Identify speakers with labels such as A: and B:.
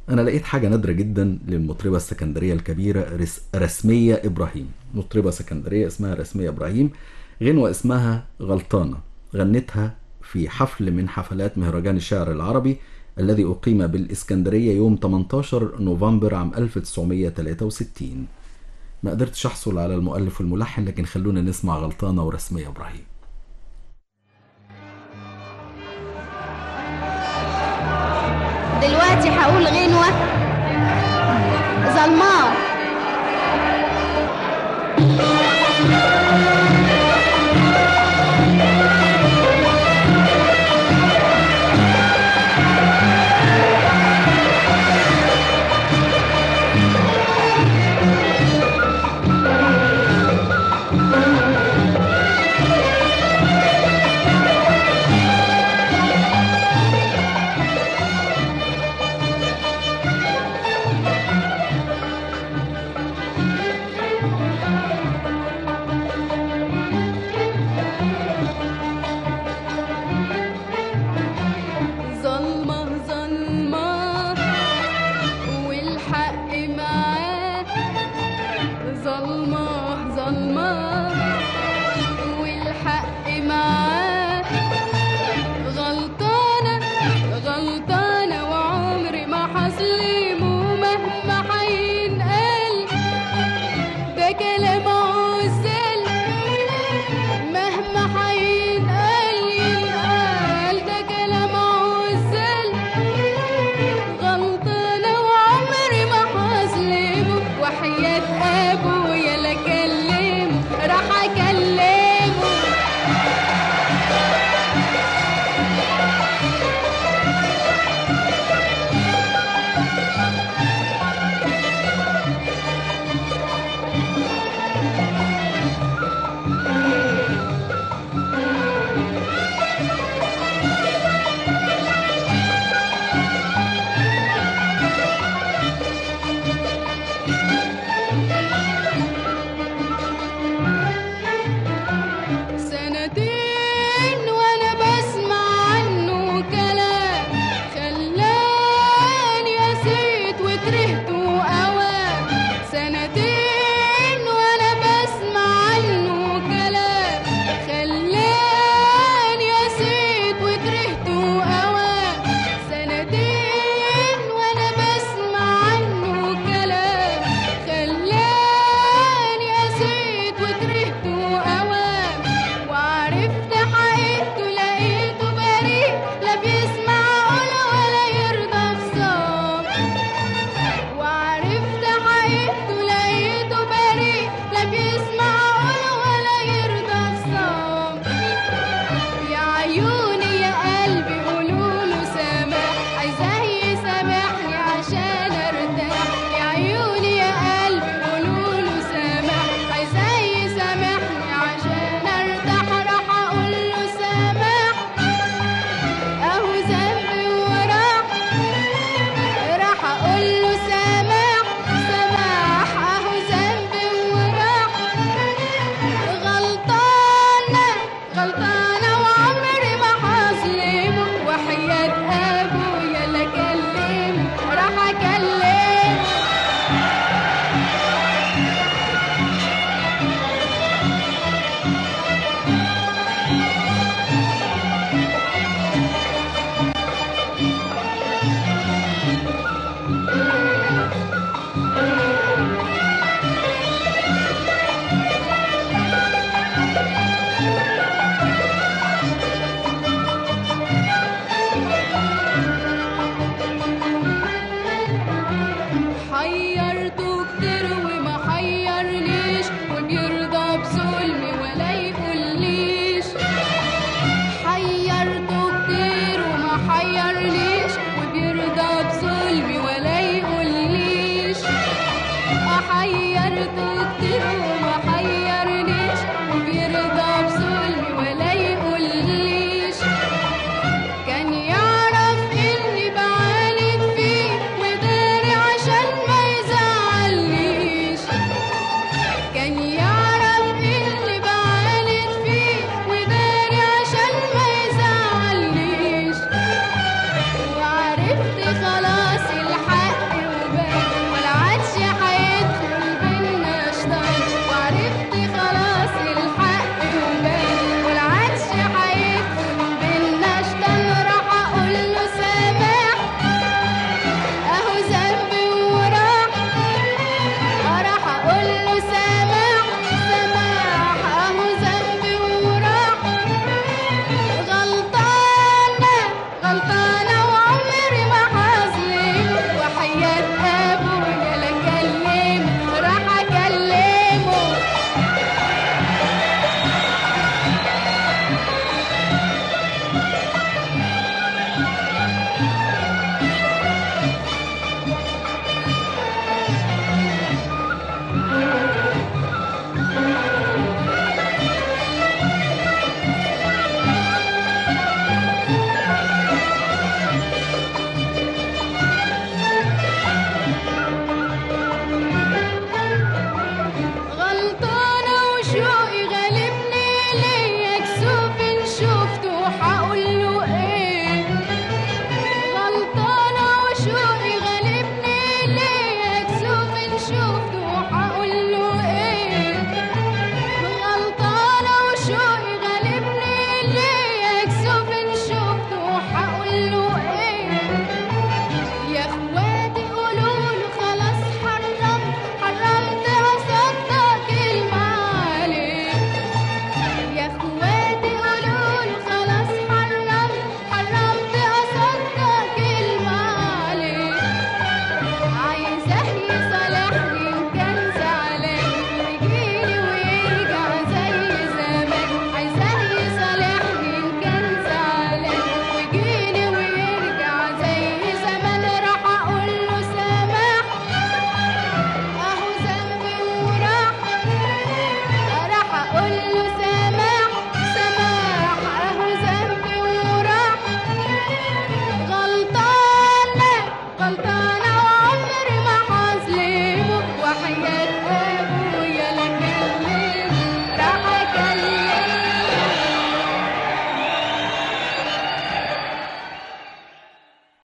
A: أنا لقيت حاجة نادرة جدا للمطربة السكندرية الكبيرة رس... رسمية إبراهيم مطربة سكندرية اسمها رسمية إبراهيم غنوة اسمها غلطانة غنتها في حفل من حفلات مهرجان الشعر العربي الذي أقيم بالإسكندرية يوم 18 نوفمبر عام 1963 ما قدرتش أحصل على المؤلف والملحن لكن خلونا نسمع غلطانة ورسمية إبراهيم
B: دلوقتي هقول غنوة ظلماء
C: ظلمة ظلمة والحق معاه ظلمة ظلمة والحق معاه غلطانة غلطانة وعمري ما حظلمه مهما حينقال ده كلام عزل مهما حينقال ينقال ده كلام عزل غلطانة وعمري ما حظلمه وحياة أبويا لا كلمه راح أكلمه سنتين وانا بسمع عنه كلام خلاني قسيت وكرهته اوام سنتين وانا بسمع عنه كلام خلاني قسيت وكرهته اوام سنتين وانا بسمع عنه كلام خلاني قسيت وكرهته اوام وعرفت حقيقته لقيته بريء لا بيسمع قوله ولا يرضى بصوت وعرفت حقيقته لقيته بريء لا بيسمع قوله ولا يرضى بصوت يا عيوني يا قلبي قولوله سامح عايزاه يسامحني عشان ارتاح يا عيوني يا قلبي قولوله سامح عايزاه يسامحني عشان ارتاح راح اقوله سامح اهو ذنبي وراح راح اقوله سامح سامح اهو ذنبي وراح غلطانة غلطانة وعمري ما حظلمه وحياة أبويا لا كلمه راح أكلمه